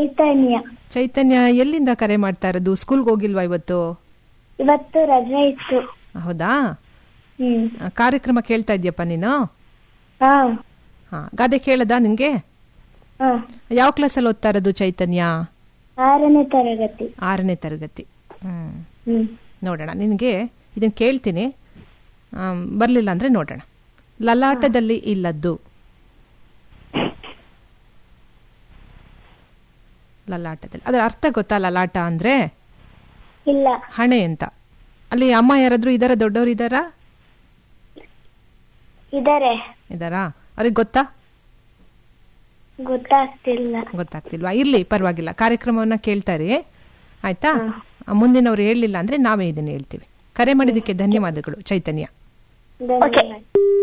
ಚೈತನ್ಯ ಚೈತನ್ಯ ಎಲ್ಲಿಂದ ಕರೆ ಮಾಡ್ತಾ ಇರೋದು ಸ್ಕೂಲ್ಗೆ ಹೋಗಿಲ್ವಾ ಇವತ್ತು ಇವತ್ತು ರಜೆ ಇತ್ತು ಹೌದಾ ಹ್ಮ್ ಆ, ಕಾರ್ಯಕ್ರಮ ಕೇಳ್ತಾ ಇದ್ಯಪ್ಪ ನೀನು ಹಾ ಹಾ ಗಾದೆ ಕೇಳದ ನಿನ್ಗೆ ಹಾ ಯಾವ ಕ್ಲಾಸಲ್ಲಿ ಓದ್ತಾ ಇರೋದು ಚೈತನ್ಯ ಆರನೇ ತರಗತಿ ಆರನೇ ತರಗತಿ ಹ್ಮ್ ಹ್ಮ್ ನೋಡೋಣ ನಿನಗೆ ಇದನ್ನ ಕೇಳ್ತೀನಿ ಆಮ್, ಬರ್ಲಿಲ್ಲ ಅಂದ್ರೆ ನೋಡೋಣ ಲಲಾಟದಲ್ಲಿ ಇಲ್ಲದ್ದು ಲಲಾಟದಲ್ಲಿ ಅದರ ಅರ್ಥ ಗೊತ್ತಾ ಲಲಾಟ ಅಂದ್ರೆ ಇಲ್ಲ ಹಣೆ ಅಂತ ಅಲ್ಲಿ ಅಮ್ಮ ಯಾರಾದ್ರೂ ಇದಾರ ದೊಡ್ಡವರು ಇದಾರಾ ಇದಾರೆ ಇದಾರಾ ಅವ್ರಿಗೆ ಗೊತ್ತಾ ಗೊತ್ತಾಗ್ತಿಲ್ಲ ಗೊತ್ತಾಗ್ತಿಲ್ವಾ ಇರ್ಲಿ ಪರವಾಗಿಲ್ಲ ಕಾರ್ಯಕ್ರಮವನ್ನ ಕೇಳ್ತಾರೆ ಆಯ್ತಾ ಮುಂದಿನವ್ರು ಹೇಳಲಿಲ್ಲ ಅಂದ್ರೆ ನಾವೇ ಇದನ್ನ ಹೇಳ್ತೀವಿ ಕರೆ ಮಾಡಿದ್ದಕ್ಕೆ ಧನ್ಯವಾದಗಳು ಚೈತನ್ಯ ಧನ್ಯವಾದ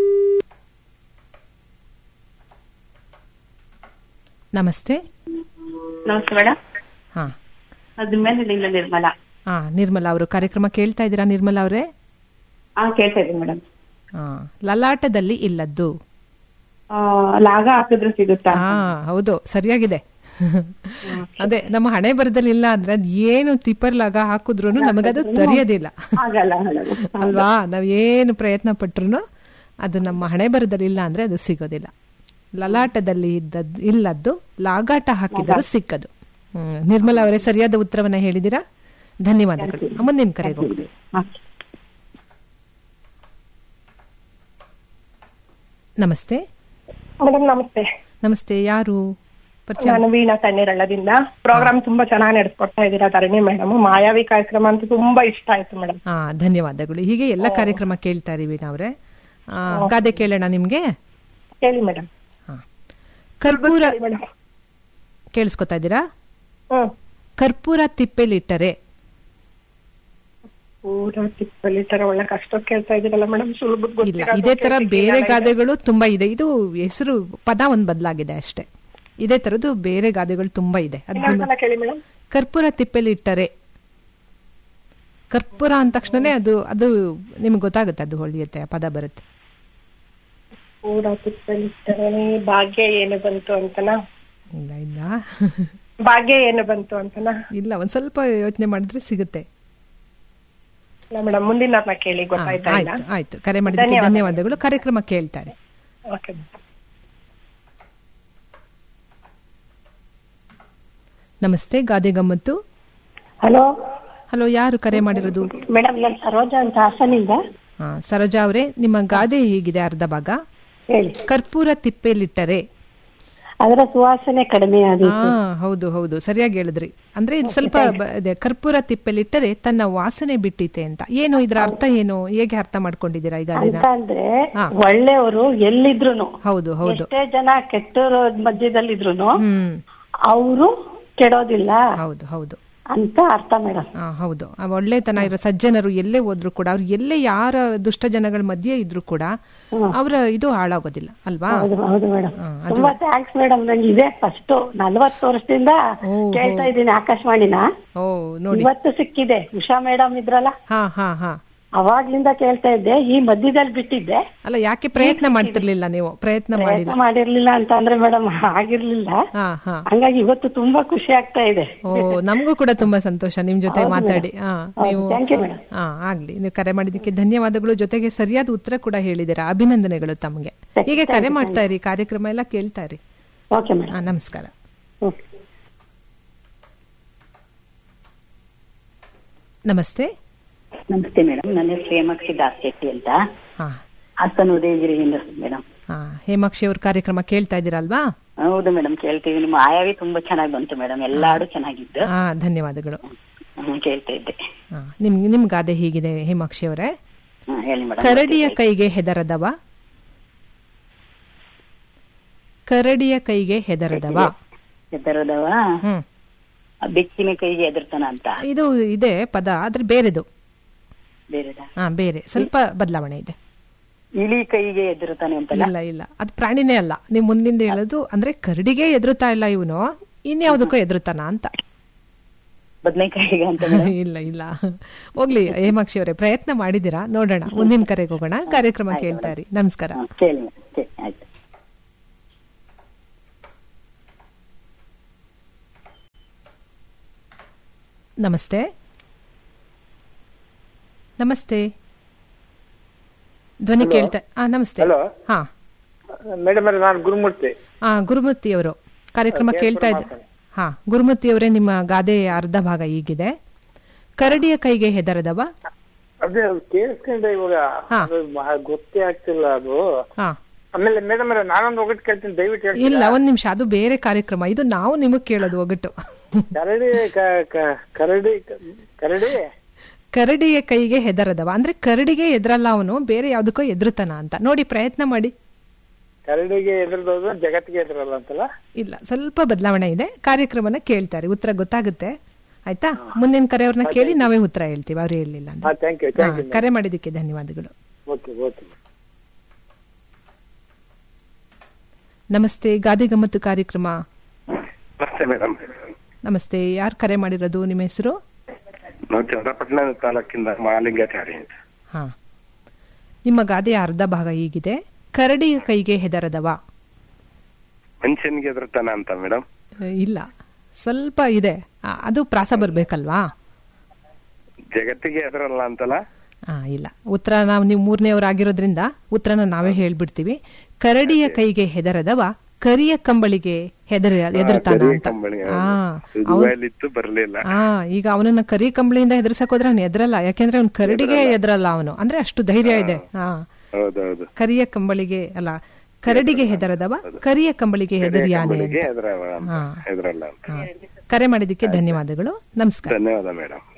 ನಮಸ್ತೆ ನಮಸ್ತೆ ಮೇಡಮ್ ಹಾ ಅದು ಮೇಲಿನಿಂದ ನಿರ್ಮಲಾ ಹಾ ನಿರ್ಮಲಾ ಅವರು ಕಾರ್ಯಕ್ರಮ ಕೇಳ್ತಾ ಇದ್ದೀರಾ ನಿರ್ಮಲಾ ಅವರೇ ಹಾ ಕೇಳ್ತಾ ಇದ್ದೀನಿ ಮೇಡಮ್ ಹಾ ಲಲಾಟದಲ್ಲಿ ಇಲ್ಲದ್ದು ಲಾಗ ಹಾಕಿದ್ರೆ ಸಿಗುತ್ತಾ ಹಾ ಹೌದು ಸರಿಯಾಗಿದೆ ಅದೇ ನಮ್ಮ ಹಣೆ ಬರದಲ್ಲಿ ಇಲ್ಲ ಅಂದ್ರೆ ಅದ್ ಏನು ತಿಪ್ಪರ್ಲಾಗ ಹಾಕಿದ್ರು ನಮಗದು ತರಿಯೋದಿಲ್ಲ ಆಗಲ್ಲ ಮೇಡಮ್ ಅಲ್ವಾ ನಾವ್ ಏನು ಪ್ರಯತ್ನ ಪಟ್ರು ಅದು ನಮ್ಮ ಹಣೆ ಬರದಲ್ಲಿ ಇಲ್ಲ ಅಂದ್ರೆ ಅದು ಸಿಗೋದಿಲ್ಲ ಲಲಾಟದಲ್ಲಿ ಇದ್ದದ್ ಇಲ್ಲದ್ದು ಲಾಗಾಟ ಹಾಕಿದರೂ ಸಿಕ್ಕದು ಹ್ಮ್. ನಿರ್ಮಲಾ ಅವರೇ ಸರಿಯಾದ ಉತ್ತರವನ್ನ ಹೇಳಿದಿರಾ ಧನ್ಯವಾದಗಳು ಮುಂದಿನ ಕರೆಗೆ ಹೋಗ್ತೀವಿ ನಮಸ್ತೆ ಮೇಡಮ್ ನಮಸ್ತೆ ನಮಸ್ತೆ ಯಾರು ಪರಿಚಯ ನಾನು ವೀಣಾ ತಣ್ಣೀರಳ್ಳದಿಂದ ಪ್ರೋಗ್ರಾಮ್ ತುಂಬಾ ಚೆನ್ನಾಗಿ ನಡೆಸ್ಕೊಡ್ತಾ ಇದ್ದೀರಾ ಧರಣಿ ಮೇಡಮ್ ಮಾಯಾವಿ ಕಾರ್ಯಕ್ರಮ ಅಂತ ತುಂಬಾ ಇಷ್ಟ ಆಯ್ತು ಮೇಡಮ್ ಹಾ ಧನ್ಯವಾದಗಳು ಹೀಗೆ ಎಲ್ಲ ಕಾರ್ಯಕ್ರಮ ಕೇಳ್ತಾರೆ ವೀಣಾ ಅವರೇ ಆ, ಗಾದೆ ಕೇಳೋಣ ನಿಮ್ಗೆ ಹೇಳಿ ಮೇಡಮ್ ಹಾ. ಕರ್ಪೂರ ಮೇಡಮ್ ಕೇಳಿಸ್ಕೊತಾ ಇದ್ದೀರಾ ಹ್ಮ್ ಕರ್ಪೂರ ತಿಪ್ಪೆಲಿಟ್ಟರೆ ಪೂರ ತಿಪ್ಪಲಿ ತರ ಒಳ್ಳೆ ಕಷ್ಟ ಕೇಳ್ತಾ ಇದೀರಲ್ಲ ಮೇಡಮ್ ಸುಲಭ ಇಲ್ಲ ಇದೇ ತರ ಬೇರೆ ಗಾದೆಗಳು ತುಂಬಾ ಇದೆ ಇದು ಹೆಸರು ಪದ ಒಂದ್ ಬದಲಾಗಿದೆ ಅಷ್ಟೇ ಇದೇ ತರದ್ದು ಬೇರೆ ಗಾದೆಗಳು ತುಂಬಾ ಇದೆ ಅದ್ ನಿಮ್ಮ- ಇನ್ನೊಂದ್ಸಲ ಕೇಳಿ ಮೇಡಮ್ ಕರ್ಪೂರ ತಿಪ್ಪೆಲಿಟ್ಟರೆ ಕರ್ಪೂರ ಅಂದ ತಕ್ಷಣನೇ ಅದು ಅದು ನಿಮ್ಗೆ ಗೊತ್ತಾಗುತ್ತೆ ಅದು ಹೊಳಿಯುತ್ತೆ ಆ ಪದ ಬರುತ್ತೆ ಪೂರ ತಿಪ್ಪಲಿ ತರ ಭಾಗ್ಯ ಏನು ಬಂತು ಅಂತನಾ ಇಲ್ಲ ಇಲ್ಲ ಭಾಗ್ಯ ಏನು ಬಂತು ಅಂತನಾ ಇಲ್ಲ ಒಂದ್ ಸ್ವಲ್ಪ ಯೋಚನೆ ಮಾಡಿದ್ರೆ ಸಿಗುತ್ತೆ ಇಲ್ಲ ಮೇಡಮ್ ಮುಂದಿನ ಕೇಳಿ ಹಾ, ಗೊತ್ತಾಯ್ತಾ ಇಲ್ಲ ಆಯ್ತು ಆಯ್ತು ಕರೆ ಮಾಡಿದ್ದಕ್ಕೆ ಧನ್ಯವಾದಗಳು. ಧನ್ಯವಾದಗಳು ಕಾರ್ಯಕ್ರಮ ಕೇಳ್ತಾರೆ ಓಕೆ ನಮಸ್ತೆ ಗಾದೆ ಗಮ್ಮತ್ತು ಹಲೋ ಹಲೋ ಯಾರು ಕರೆ ಮಾಡಿರೋದು ಮೇಡಮ್ ನಾನು ಸರೋಜಾ ಅಂತ ಹಾಸನಿಂದ ಹಾ, ಸರೋಜಾ ಅವರೇ ನಿಮ್ಮ ಗಾದೆ ಹೀಗಿದೆ ಅರ್ಧ ಭಾಗ ಹೇಳಿ ಕರ್ಪೂರ ತಿಪ್ಪೆಲಿಟ್ಟರೆ ಅದರ ಸುವಾಸನೆ ಕಡಿಮೆ ಹಾ ಆದೀತು ಹೌದು ಹೌದು ಸರಿಯಾಗಿ ಹೇಳಿದ್ರಿ ಅಂದ್ರೆ ಇದು ಸ್ವಲ್ಪ ಬ- ಇದೆ, ಕರ್ಪೂರ ತಿಪ್ಪೆಲಿಟ್ಟರೆ ತನ್ನ ವಾಸನೆ ಬಿಟ್ಟಿತೆ ಅಂತ ಏನು ಇದ್ರ ಅರ್ಥ ಏನು ಹೇಗೆ ಅರ್ಥ ಮಾಡ್ಕೊಂಡಿದ್ದೀರಾ ಈಗ ಅಂತ ಅದನ್ನ ಅಂದ್ರೆ ಹಾ. ಒಳ್ಳೆಯವರು ಎಲ್ಲಿದ್ರುನು ಹೌದು ಹೌದು ಎಷ್ಟೇ ಜನ ಕೆಟ್ಟೋರ ಮಧ್ಯದಲ್ಲಿದ್ರುನು ಹ್ಮ್ ಅವರು ಕೆಡೋದಿಲ್ಲ ಹೌದು ಹೌದು ಅಂತ ಅರ್ಥ ಮೇಡಮ್ ಆ, ಹೌದು ಆ ಒಳ್ಳೆತನ ಇರೋ ಸಜ್ಜನರು ಎಲ್ಲೇ ಹೋದ್ರು ಕೂಡ ಅವ್ರು ಎಲ್ಲೇ ಯಾರ ದುಷ್ಟ ಜನಗಳ ಮಧ್ಯೆ ಇದ್ರು ಕೂಡ ಅವರ ಇದು ಹಾಳಾಗೋದಿಲ್ಲ ಅಲ್ವಾ ಹೌದು ಹೌದು ಮೇಡಮ್ ಹಾ, ಅದು- ತುಂಬಾ ಥ್ಯಾಂಕ್ಸ್ ಮೇಡಮ್ ನಂಗೆ ಇದೆ ಫಸ್ಟ್ ನಲ್ವತ್ತು ವರ್ಷದಿಂದ ಓ, ಕೇಳ್ತಾ ಇದ್ದೀನಿ ಆಕಾಶವಾಣಿನ ಓ ನೋಡಿ ಇವತ್ತು ಸಿಕ್ಕಿದೆ ಉಷಾ ಮೇಡಮ್ ಇದ್ರಲ್ಲ ಹಾ ಹಾ ಹಾ ಅವಾಗ್ಲಿಂದ ಕೇಳ್ತಾ ಇದ್ದೆ ಈ ಮಧ್ಯದಲ್ಲಿ ಬಿಟ್ಟಿದ್ದೆ ಅಲ್ಲ ಯಾಕೆ ಪ್ರಯತ್ನ ಮಾಡ್ತಿರ್ಲಿಲ್ಲ ನೀವು ಪ್ರಯತ್ನ ಮಾಡಿಲ್ಲ ಪ್ರಯತ್ನ ಮಾಡಿರ್ಲಿಲ್ಲ ಅಂತ ಅಂದ್ರೆ ಮೇಡಮ್ ಆಗಿರ್ಲಿಲ್ಲ ಹಾ ಹಾ ಹಂಗಾಗಿ ಇವತ್ತು ತುಂಬಾ ಖುಷಿ ಆಗ್ತಾ ಇದೆ ಓ ನಮಗೂ ಕೂಡ ತುಂಬಾ ಸಂತೋಷ ನಿಮ್ ಜೊತೆ ಹೌದು ಮಾತಾಡಿ ಮೇಡಮ್. ಹಾ ಹೌದು, ನೀವು thank you ಮೇಡಮ್. ಹಾ ಆಗ್ಲಿ ನೀವು ಕರೆ ಮಾಡಿದ್ದಕ್ಕೆ ಧನ್ಯವಾದಗಳು ಜೊತೆಗೆ ಸರಿಯಾದ ಉತ್ತರ ಕೂಡ ಹೇಳಿದ್ದೀರಾ ಅಭಿನಂದನೆಗಳು ತಮಗೆ ಹೀಗೆ ಕರೆ ಮಾಡ್ತಾ ಇರಿ ಕಾರ್ಯಕ್ರಮ ಎಲ್ಲ ಕೇಳ್ತಾ ಇರಿ ಓಕೆ ಮೇಡಮ್ ಹಾ ನಮಸ್ಕಾರ ಓಕೆ ನಮಸ್ತೆ ನಮಸ್ತೆ ಮೇಡಮ್ ನನ್ನ ಹೆಸರು ಹೇಮಾಕ್ಷಿ ದಾಸ್ ಶೆಟ್ಟಿ ಅಂತ ಹಾ ಹಾಸನ ಉದಯಗಿರಿಯಿಂದ ಮೇಡಮ್ ಹಾ ಹೇಮಾಕ್ಷಿ ಅವ್ರ ಕಾರ್ಯಕ್ರಮ ಕೇಳ್ತಾ ಇದ್ದೀರಲ್ವಾ ಹೌದು ಮೇಡಮ್ ಕೇಳ್ತೀವಿ ನಿಮ್ಮ ಆಯಾವಿ ತುಂಬಾ ಚೆನ್ನಾಗಿ ಬಂತು ಮೇಡಮ್ ಎಲ್ಲ ಹಾಡು ಚೆನ್ನಾಗಿದ್ದು ಹಾ ಧನ್ಯವಾದಗಳು ಹ್ಮ್, ಕೇಳ್ತಾ ಇದ್ದೆ ಹಾ ನಿಮ್ ನಿಮ್ ಗಾದೆ ಹೀಗಿದೆ ಹೇಮಾಕ್ಷಿ ಅವರೇ ಹ್ಮ್, ಹೇಳಿ ಮೇಡಮ್ ಕರಡಿಯ ಕೈಗೆ ಹೆದರದವ ಕರಡಿಯ ಕೈಗೆ ಹೆದರದವ ಎದರದವ ಹ್ಮ್ ಬೆಚ್ಚಿನ ಕೈಗೆ ಎದುರ್ತಾನ ಅಂತ ಇದು ಇದೆ ಪದ ಆದ್ರೆ ಬೇರೆದು ಬೇರೆದ ಹಾ ಬೇರೆ ಸ್ವಲ್ಪ ಬದಲಾವಣೆ ಇದೆ ಇಲಿ ಕೈಗೆ ಎದುರುತ್ತಾನೆ ಅಂತಲ್ಲ ಇಲ್ಲ ಇಲ್ಲ ಅದು ಪ್ರಾಣಿನೇ ಅಲ್ಲ ನೀವು ಮುಂದಿಂದ ಹೇಳೋದು ಅಂದ್ರೆ ಕರಡಿಗೆ ಎದುರುತ್ತಾ ಇಲ್ಲ ಇವನು ಇನ್ಯಾವುದಕ್ಕೂ ಎದುರುತ್ತಾನ ಅಂತ ಬದನೆಕಾಯಿಗೆ ಅಂತ ಇಲ್ಲ ಇಲ್ಲ ಹೋಗ್ಲಿ ಹೇಮಾಕ್ಷಿ ಅವರೇ ಪ್ರಯತ್ನ ಮಾಡಿದ್ದೀರಾ ನೋಡೋಣ ಮುಂದಿನ ಕರೆಗೆ ಹೋಗೋಣ ಕಾರ್ಯಕ್ರಮ ಕೇಳ್ತಾ ಇರಿ ನಮಸ್ಕಾರ ಹ್ಮ್, ಕೇಳಿ ಮೇಡಮ್ ಕೇಳಿ ಆಯ್ತು ನಮಸ್ತೆ ನಮಸ್ತೆ ಧ್ವನಿ ಕೇಳ್ತಾ ಆ ನಮಸ್ತೆ Hello. ಹಾ ಮೇಡಮ್ ಅವ್ರೆ ನಾನು ಗುರುಮೂರ್ತಿ ಆ ಗುರುಮೂರ್ತಿ ಅವರು ಕಾರ್ಯಕ್ರಮ Okay, ಕೇಳ್ತಾ ಇದ್ದ ಮಾತಾಡಿ. ಹಾ ಗುರುಮೂರ್ತಿ ಅವರೇ ನಿಮ್ಮ ಗಾದೆ ಅರ್ಧ ಭಾಗ ಈಗಿದೆ ಕರಡಿಯ ಕೈಗೆ ಹೆದರದವ ಅದೇ ಅದು ಕೇಳಿಸ್ಕೊಂಡೆ ಇವಾಗ ಹಾ. ಅದು ಮಹಾ ಗೊತ್ತೇ ಆಗ್ತಿಲ್ಲ ಅದು ಹಾ ಆಮೇಲೆ ಮೇಡಮ್ ಅವ್ರೆ ನಾನೊಂದು ಒಗಟ್ಟು ಕೇಳ್ತೀನಿ ದಯವಿಟ್ಟು ಹೇಳ್ತೀರಾ? ಇಲ್ಲ ಒಂದ್ ನಿಮಿಷ ಅದು ಬೇರೆ ಕಾರ್ಯಕ್ರಮ ಇದು ನಾವು ನಿಮಗ್ ಕೇಳೋದು ಒಗಟು ಕರಡಿ ಕ- ಕ- ಕರಡಿ ಕರಡಿ ಕರಡಿಯ ಕೈಗೆ ಹೆದರದವ ಅಂದ್ರೆ ಕರಡಿಗೆ ಎದ್ರಲ್ಲ ಅವನು ಬೇರೆ ಯಾವ್ದಕ್ಕೋ ಎದುರುತ್ತಾನ ಅಂತ ನೋಡಿ ಪ್ರಯತ್ನ ಮಾಡಿ ಕರಡಿಗೆ ಎದುರ್ದೋದು ಜಗತ್ತಿಗೆ ಎದುರಲ್ಲ ಅಂತಲ್ಲ ಇಲ್ಲ ಸ್ವಲ್ಪ ಬದಲಾವಣೆ ಇದೆ ಕಾರ್ಯಕ್ರಮನ ಕೇಳ್ತಾರೆ ಉತ್ತರ ಗೊತ್ತಾಗುತ್ತೆ ಆಯ್ತಾ ಮುಂದಿನ ಕರೆಯವ್ರನ್ನ ಕೇಳಿ ನಾವೇ ಉತ್ತರ ಹೇಳ್ತೀವಿ ಅವ್ರು ಹೇಳಲಿಲ್ಲ ಹಾ ಅಂದ್ರೆ ಥ್ಯಾಂಕ್ ಯು ಥ್ಯಾಂಕ್ ಯು ಹಾ, ಕರೆ ಮಾಡಿದ್ದಕ್ಕೆ ಧನ್ಯವಾದಗಳು ಓಕೆ ಓಕೆ ನಮಸ್ತೆ ಗಾದೆ ಗಮ್ಮತ್ತು ಕಾರ್ಯಕ್ರಮ ನಮಸ್ತೆ ಮೇಡಮ್ ನಮಸ್ತೆ ಯಾರು ಕರೆ ಮಾಡಿರೋದು ನಿಮ್ಮ ಹೆಸರು ನಾವು ಚಂದ್ರಪಟ್ಟಣ ತಾಲೂಕಿಂದ ಮಹಾಲಿಂಗಾಚಾರಿ ಅಂತ ಹಾ ನಿಮ್ಮ ಗಾದೆಯ ಅರ್ಧ ಭಾಗ ಹೀಗಿದೆ ಕರಡಿಯ ಕೈಗೆ ಹೆದರದವ ಮನುಷ್ಯನಿಗೆ ಎದುರ್ತಾನ ಅಂತ ಮೇಡಮ್ ಅ, ಇಲ್ಲ ಸ್ವಲ್ಪ ಇದೆ ಆ, ಅದು ಪ್ರಾಸ ಬರ್ಬೇಕಲ್ವಾ ಜಗತ್ತಿಗೆ ಎದುರಲ್ಲ ಅಂತಲ್ಲ ಆ, ಇಲ್ಲ ಉತ್ತರ ನಾವು ನೀವು ಮೂರನೇವರಾಗಿರೋದ್ರಿಂದ ಉತ್ತರನ ನಾವೇ ಹೇಳ್ಬಿಡ್ತೀವಿ ಕರಡಿಯ ಕೈಗೆ ಹೆದರದವ ಕರಿಯ ಕಂಬಳಿಗೆ ಹೆದರ ಎದುರ್ತಾನ ಕರಿ ಅಂತ ಕಂಬಳಿ ಆ, ಅವ್ನ್- ಇತ್ತು ಬರ್ಲಿಲ್ಲ ಆ ಈಗ ಅವನನ್ನ ಕರಿ ಕಂಬಳಿಯಿಂದ ಎದುರ್ಸಕ್ ಹೋದ್ರೆ ಅವ್ನು ಎದ್ರಲ್ಲ ಯಾಕೆಂದ್ರೆ ಅವ್ನು ಕರಡಿಗೆ ಎದ್ರಲ್ಲ ಅವನು ಅಂದ್ರೆ ಅಷ್ಟು ಧೈರ್ಯ ಇದೆ ಹಾ ಹೌದೌದು ಕರಿಯ ಕಂಬಳಿಗೆ ಅಲ್ಲ ಕರಡಿಗೆ ಹೆದರದವ ಕರಿಯ ಕಂಬಳಿಗೆ ಹೆದರಿಯಾನೆ ಕಂಬಳಿಗೆ ಅಂತ ಎದುರಲ್ಲ ಅಂತ ಹಾ. ಎದುರಲ್ಲ ಅಂತ ಹಾ. ಕರೆ ಮಾಡಿದ್ದಕ್ಕೆ ಧನ್ಯವಾದಗಳು ನಮಸ್ಕಾರ ಧನ್ಯವಾದ ಮೇಡಮ್